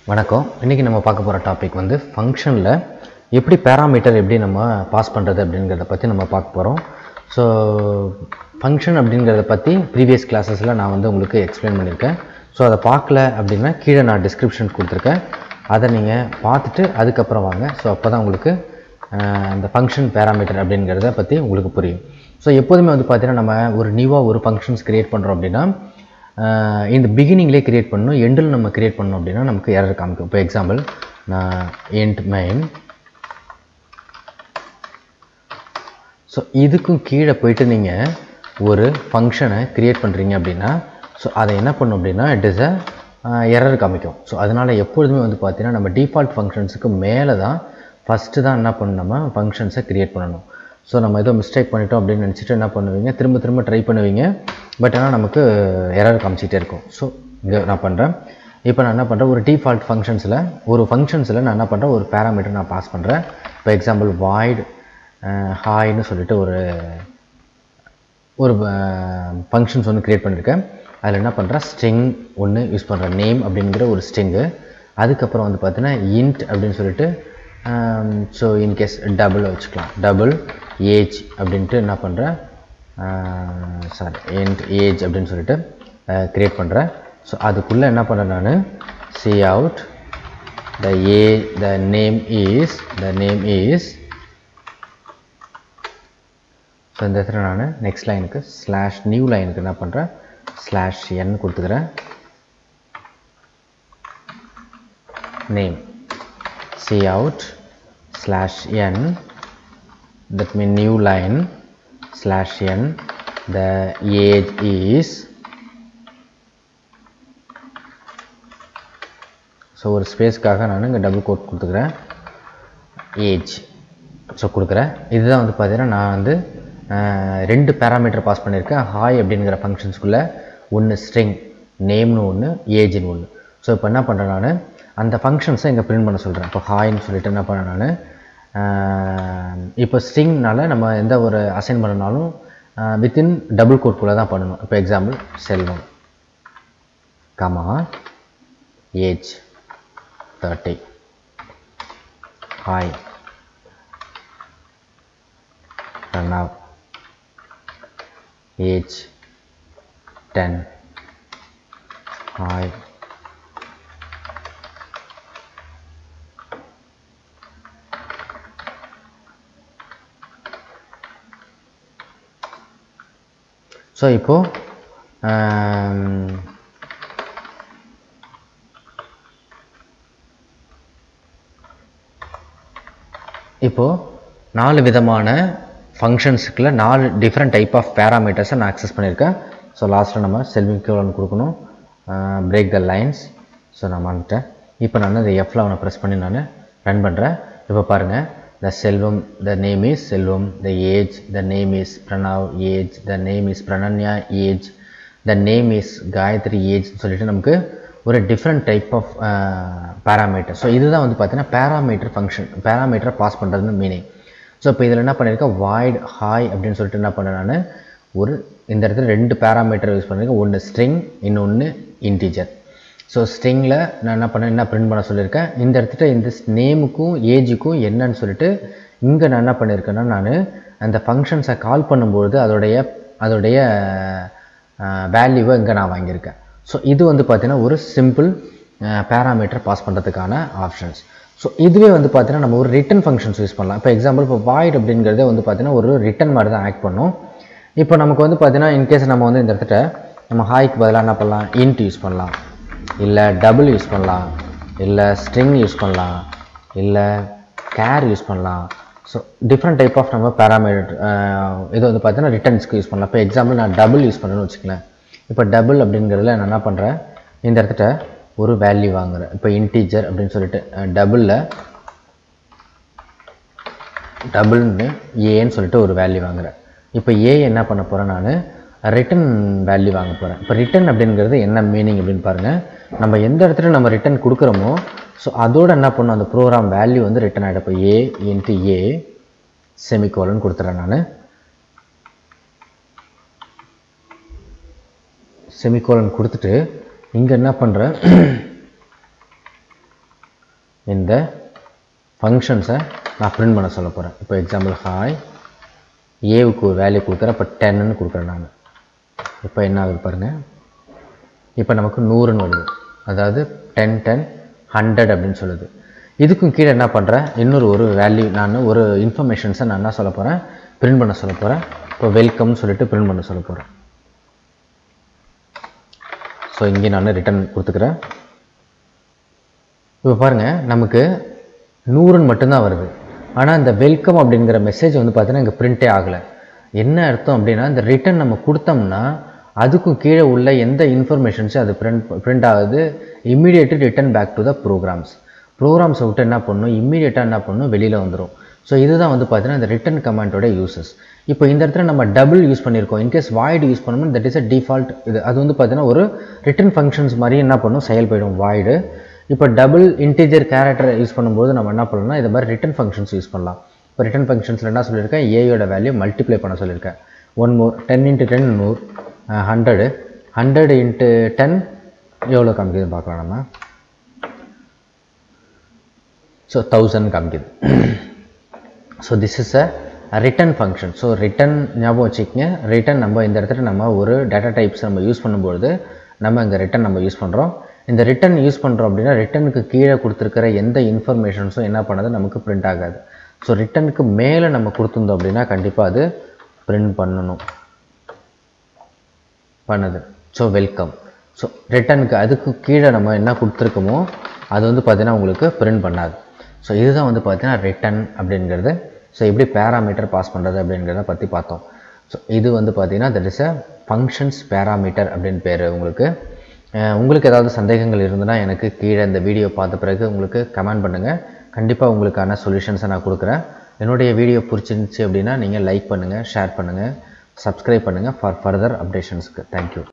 வணக்கம் இன்றைக்கி நம்ம பார்க்க போகிற டாபிக் வந்து ஃபங்க்ஷனில் எப்படி பேராமீட்டர் எப்படி நம்ம பாஸ் பண்ணுறது அப்படிங்கிறத பற்றி நம்ம பார்க்க போகிறோம் ஸோ ஃபங்க்ஷன் அப்படிங்கிறத பற்றி ப்ரீவியஸ் கிளாஸஸில் நான் வந்து உங்களுக்கு எக்ஸ்பிளைன் பண்ணியிருக்கேன் ஸோ அதை பார்க்கல அப்படின்னா கீழே நான் டிஸ்கிரிப்ஷன் கொடுத்துருக்கேன் அதை நீங்கள் பார்த்துட்டு அதுக்கப்புறம் வாங்க ஸோ அப்போ தான் உங்களுக்கு ஆஹ், இந்த ஃபங்க்ஷன் பேராமீட்டர் அப்படிங்கிறத பற்றி உங்களுக்கு புரியும் ஸோ எப்போதுமே வந்து பார்த்தீங்கன்னா நம்ம ஒரு நியூவாக ஒரு ஃபங்க்ஷன்ஸ் க்ரியேட் பண்ணுறோம் அப்படின்னா ஆஹ் இந்த பிகினிங்லேயே கிரியேட் பண்ணணும் எண்டில் நம்ம கிரியேட் பண்ணோம் அப்படின்னா நமக்கு எரர் காமிக்கும் இப்போ எக்ஸாம்பிள் நான் எண்ட் மெயின் ஸோ இதுக்கும் கீழே போயிட்டு நீங்கள் ஒரு ஃபங்க்ஷனை கிரியேட் பண்ணுறீங்க அப்படின்னா ஸோ அதை என்ன பண்ணும் அப்படின்னா இட் இஸ் அ எரர் காமிக்கும் ஸோ அதனால் எப்பொழுதுமே வந்து பார்த்தீங்கன்னா நம்ம டிஃபால்ட் ஃபங்க்ஷன்ஸுக்கு மேலே தான் ஃபஸ்ட்டு தான் என்ன பண்ணணும் நம்ம ஃபங்க்ஷன்ஸை கிரியேட் பண்ணணும் ஸோ நம்ம ஏதோ மிஸ்டேக் பண்ணிட்டோம் அப்படின்னு நினச்சிட்டு என்ன பண்ணுவீங்க திரும்ப திரும்ப ட்ரை பண்ணுவீங்க பட் ஆனால் நமக்கு எரர் காமிச்சிட்டே இருக்கும் ஸோ இங்கே நான் பண்ணுறேன் இப்போ நான் என்ன பண்ணுறேன் ஒரு டிஃபால்ட் ஃபங்க்ஷன்ஸில் ஒரு ஃபங்க்ஷன்ஸில் நான் என்ன பண்ணுறேன் ஒரு பேராமீட்டர் நான் பாஸ் பண்ணுறேன் இப்போ எக்ஸாம்பிள் வாய்ட் ஹாய்னு சொல்லிட்டு ஒரு ஒரு ஃபங்க்ஷன்ஸ் ஒன்று க்ரியேட் பண்ணியிருக்கேன் அதில் என்ன பண்ணுறேன் ஸ்ட்ரிங் ஒன்று யூஸ் பண்ணுறேன் நேம் அப்படிங்கிற ஒரு ஸ்ட்ரிங்கு அதுக்கப்புறம் வந்து பார்த்தீங்கன்னா இன்ட் அப்படின்னு சொல்லிட்டு ஸோ இன்கேஸ் டபுள் வச்சுக்கலாம் டபுள் ஏஜ் அப்படின்ட்டு என்ன பண்ணுறேன் சாரி இன்ட் ஏஜ் அப்படின்னு சொல்லிட்டு க்ரியேட் பண்ணுறேன் ஸோ அதுக்குள்ளே என்ன பண்ணுறேன் நான் cout the a the name is the name is so இந்த இடத்துல நான் நெக்ஸ்ட் லைனுக்கு ஸ்லாஷ் நியூ லைனுக்கு என்ன பண்ணுறேன் ஸ்லாஷ் என் கொடுத்துக்கிறேன் name cout slash n that mean new line slash n the age is so ஒரு ஸ்பேஸ்க்காக நான் இங்கே டபுள் கோட் கொடுத்துக்கிறேன் ஏஜ் ஸோ கொடுக்குறேன் இதுதான் வந்து பார்த்தீங்கன்னா நான் வந்து அஹ், ரெண்டு பேராமீட்டர் பாஸ் பண்ணியிருக்கேன் ஹாய் அப்படிங்கிற ஃபங்க்ஷன்ஸ்குள்ளே ஒன்று ஸ்ட்ரிங் நேம்னு ஒன்று ஏஜ்னு ஒன்று ஸோ இப்போ என்ன பண்ணுறேன் நான் அந்த ஃபங்க்ஷன்ஸை இங்கே பிரிண்ட் பண்ண சொல்கிறேன் இப்போ ஹாய்னு சொல்லிட்டு என்ன பண்ணேன் நான் இப்போ ஸ்ட்ரிங்னால நம்ம எந்த ஒரு அசைன் பண்ணனாலும் வித்தின் டபுள் கோட்குள்ளே தான் பண்ணணும் இப்போ example Selvam comma age thirty hi Pranav age ten hi so இப்போது இப்போது நாலு விதமான ஃபங்க்ஷன்ஸுக்குள்ள நாலு டிஃப்ரெண்ட் டைப் ஆஃப் பேராமீட்டர்ஸை நான் அக்சஸ் பண்ணியிருக்கேன் ஸோ லாஸ்ட்டில் நம்ம செல்விக்கோலன் கொடுக்கணும் பிரேக் த லைன்ஸ் ஸோ நான் வந்துட்டேன் இப்போ நான் இந்த எஃப் லெவனை ப்ரெஸ் பண்ணி நான் ரன் பண்ணுறேன் இப்போ பாருங்கள் the Selvam the name is Selvam the age the name is Pranav age the name is Prananya age the name is Gayathri ஏஜ்னு சொல்லிட்டு நமக்கு ஒரு different type of parameter so இதுதான் வந்து பார்த்தீங்கன்னா பேராமீட்டர் ஃபங்க்ஷன் பேராமீட்டரை பாஸ் பண்ணுறதுன்னு மீனிங் ஸோ இப்போ இதில் என்ன பண்ணியிருக்கேன் வாய்ட் ஹாய் அப்படின்னு சொல்லிட்டு என்ன பண்ணேன் நான் ஒரு இந்த இடத்துல ரெண்டு பேராமீட்டர் யூஸ் பண்ணியிருக்கேன் ஒன்று ஸ்ட்ரிங் இன்னொன்று இன்டீஜர் ஸோ ஸ்ட்ரிங்கில் நான் என்ன பண்ணேன் என்ன பிரிண்ட் பண்ண சொல்லியிருக்கேன் இந்த இடத்துல இந்த நேமுக்கும் ஏஜுக்கும் என்னன்னு சொல்லிட்டு இங்கே நான் என்ன பண்ணியிருக்கேன்னா நான் அந்த ஃபங்க்ஷன்ஸை கால் பண்ணும்பொழுது அதோடைய அதோடைய வேல்யூவை இங்கே நான் வாங்கியிருக்கேன் ஸோ இது வந்து பார்த்தீங்கன்னா ஒரு சிம்பிள் பேராமீட்டர் பாஸ் பண்ணுறதுக்கான ஆப்ஷன்ஸ் ஸோ இதுவே வந்து பார்த்தீங்கன்னா நம்ம ஒரு ரிட்டன் ஃபங்க்ஷன்ஸ் யூஸ் பண்ணலாம் இப்போ எக்ஸாம்பிள் இப்போ வாய்ட் அப்படிங்கிறதே வந்து பார்த்தீங்கன்னா ஒரு ரிட்டன் மாதிரி தான் ஆக்ட் பண்ணும் இப்போ நமக்கு வந்து பார்த்தீங்கன்னா இன்கேஸ் நம்ம வந்து இந்த இடத்துல நம்ம ஹாய்க்கு பதிலாக என்ன பண்ணலாம் இன்ட் யூஸ் பண்ணலாம் இல்லை டபுள் யூஸ் பண்ணலாம் இல்லை ஸ்ட்ரிங் யூஸ் பண்ணலாம் இல்லை கேர் யூஸ் பண்ணலாம் ஸோ டிஃப்ரெண்ட் டைப் ஆஃப் நம்ம பேராமீட்டர் இது வந்து பார்த்தீங்கன்னா ரிட்டர்ன்ஸ்க்கு யூஸ் பண்ணலாம் இப்போ எக்ஸாம்பிள் நான் டபுள் யூஸ் பண்ணணும்னு வச்சுக்கலேன் இப்போ டபுள் அப்படிங்கிறதுல நான் என்ன பண்ணுறேன் இந்த இடத்துல ஒரு வேல்யூ வாங்குறேன் இப்போ இன்டீஜர் அப்படின்னு சொல்லிட்டு டபுளில் டபுள்னு ஏன்னு சொல்லிட்டு ஒரு வேல்யூ வாங்குறேன் இப்போ ஏ என்ன பண்ண போகிறேன் நான் ரிட்டன் வேல்யூ வாங்க போகிறேன் இப்போ ரிட்டன் அப்படிங்கிறது என்ன மீனிங் அப்படின்னு பாருங்கள் நம்ம எந்த இடத்துல நம்ம ரிட்டன் கொடுக்குறோமோ ஸோ அதோட என்ன பண்ணும் அந்த ப்ரோக்ராம் வேல்யூ வந்து ரிட்டன் ஆகிடும் இப்போ ஏ இன்ட்டு ஏ செமிகோலன் கொடுத்துட்றேன் நான் செமிகோலன் கொடுத்துட்டு இங்கே என்ன பண்ணுறேன் இந்த ஃபங்க்ஷன்ஸை நான் பிரிண்ட் பண்ண சொல்ல போகிறேன் இப்போ எக்ஸாம்பிள் ஹாய் ஏவுக்கு ஒரு வேல்யூ கொடுக்குறேன் இப்போ டென்னு கொடுக்குறேன் நான் இப்போ என்ன ஆகுது பாருங்கள் இப்போ நமக்கு நூறுன்னு வருது அதாவது டென் டென் ஹண்ட்ரட் அப்படின்னு சொல்லுது இதுக்கும் கீழே என்ன பண்ணுறேன் இன்னொரு ஒரு வேல்யூ நான் ஒரு இன்ஃபர்மேஷன்ஸை நான் என்ன சொல்ல போகிறேன் பிரிண்ட் பண்ண சொல்ல போகிறேன் இப்போ வெல்கம்னு சொல்லிட்டு பிரிண்ட் பண்ண சொல்ல போகிறேன் ஸோ இங்கே நான் ரிட்டர்ன் கொடுத்துக்கிறேன் இப்போ பாருங்கள் நமக்கு நூறுன்னு மட்டும்தான் வருது ஆனால் இந்த வெல்கம் அப்படிங்கிற மெசேஜ் வந்து பார்த்தீங்கன்னா இங்கே பிரிண்டே ஆகலை என்ன அர்த்தம் அப்படின்னா இந்த ரிட்டன் நம்ம கொடுத்தோம்னா அதுக்கும் கீழே உள்ள எந்த இன்ஃபர்மேஷன்ஸும் அது பிரிண்ட் பிரிண்ட் ஆகுது immediately return back to the programs ப்ரோக்ராம்ஸை விட்டு என்ன பண்ணணும் இம்மீடியட்டாக என்ன பண்ணணும் வெளியில் வந்துடும் ஸோ இதுதான் வந்து பார்த்தீங்கன்னா இந்த ரிட்டன் கமாண்டோட யூசஸ் இப்போ இந்த இடத்துல நம்ம டபுள் யூஸ் பண்ணியிருக்கோம் இன்கேஸ் வாய்டு யூஸ் பண்ணோம்னா தட் இஸ் அ டிஃபால்ட் இது அது வந்து பார்த்தீங்கன்னா ஒரு ரிட்டன் ஃபங்க்ஷன்ஸ் மாதிரி என்ன பண்ணும் செயல்படும் வாய்டு இப்போ டபுள் இன்டீஜர் கேரக்டர் யூஸ் பண்ணும்போது நம்ம என்ன பண்ணலாம்னா இது மாதிரி ரிட்டன் ஃபங்க்ஷன்ஸ் யூஸ் பண்ணலாம் இப்போ ரிட்டன் ஃபங்க்ஷன்ஸில் என்ன சொல்லியிருக்கேன் ஏயோட வேல்யூ மல்டிப்ளை பண்ண சொல்லியிருக்கேன் one more ten into ten நூறு ஹண்ட்ரடு ஹண்ட்ரட் இன்ட்டு டென் எவ்வளோ காமிக்குதுன்னு பார்க்கலாம் நம்ம ஸோ தௌசண்ட் காமிக்குது so this is a return function so return ஞாபகம் வச்சுக்கோங்க ரிட்டன் நம்ம இந்த இடத்துல நம்ம ஒரு டேட்டா டைப்ஸ் நம்ம யூஸ் பண்ணும்பொழுது நம்ம இங்கே ரிட்டன் நம்ம யூஸ் பண்ணுறோம் இந்த ரிட்டன் யூஸ் பண்ணுறோம் அப்படின்னா ரிட்டனுக்கு கீழே கொடுத்துருக்கிற எந்த இன்ஃபர்மேஷன்ஸும் என்ன பண்ணது நமக்கு பிரிண்ட் ஆகாது ஸோ ரிட்டனுக்கு மேலே நம்ம கொடுத்துருந்தோம் அப்படின்னா கண்டிப்பாக அது பிரிண்ட் பண்ணணும் பண்ணுது ஸோ வெல்கம் ஸோ ரிட்டனுக்கு அதுக்கு கீழே நம்ம என்ன கொடுத்துருக்கோமோ அது வந்து பார்த்திங்கன்னா உங்களுக்கு பிரிண்ட் பண்ணாது ஸோ இதுதான் வந்து பார்த்திங்கன்னா ரிட்டன் அப்படிங்கிறது ஸோ எப்படி பேராமீட்டர் பாஸ் பண்ணுறது அப்படிங்கிறத பற்றி பார்த்தோம் ஸோ இது வந்து பார்த்திங்கன்னா that is a functions parameter அப்படின்னு பேர் உங்களுக்கு அஹ் உங்களுக்கு ஏதாவது சந்தேகங்கள் இருந்ததுன்னா எனக்கு கீழே இந்த வீடியோ பார்த்த பிறகு உங்களுக்கு கமெண்ட் பண்ணுங்கள் கண்டிப்பாக உங்களுக்கான சொல்யூஷன்ஸை நான் கொடுக்குறேன் என்னுடைய வீடியோ பிடிச்சிருந்துச்சி அப்படின்னா நீங்கள் லைக் பண்ணுங்கள் ஷேர் பண்ணுங்கள் சப்ஸ்கிரைப் பண்ணுங்கள் ஃபார் ஃபர்தர் அப்டேஷன்ஸ்க்கு தேங்க்யூ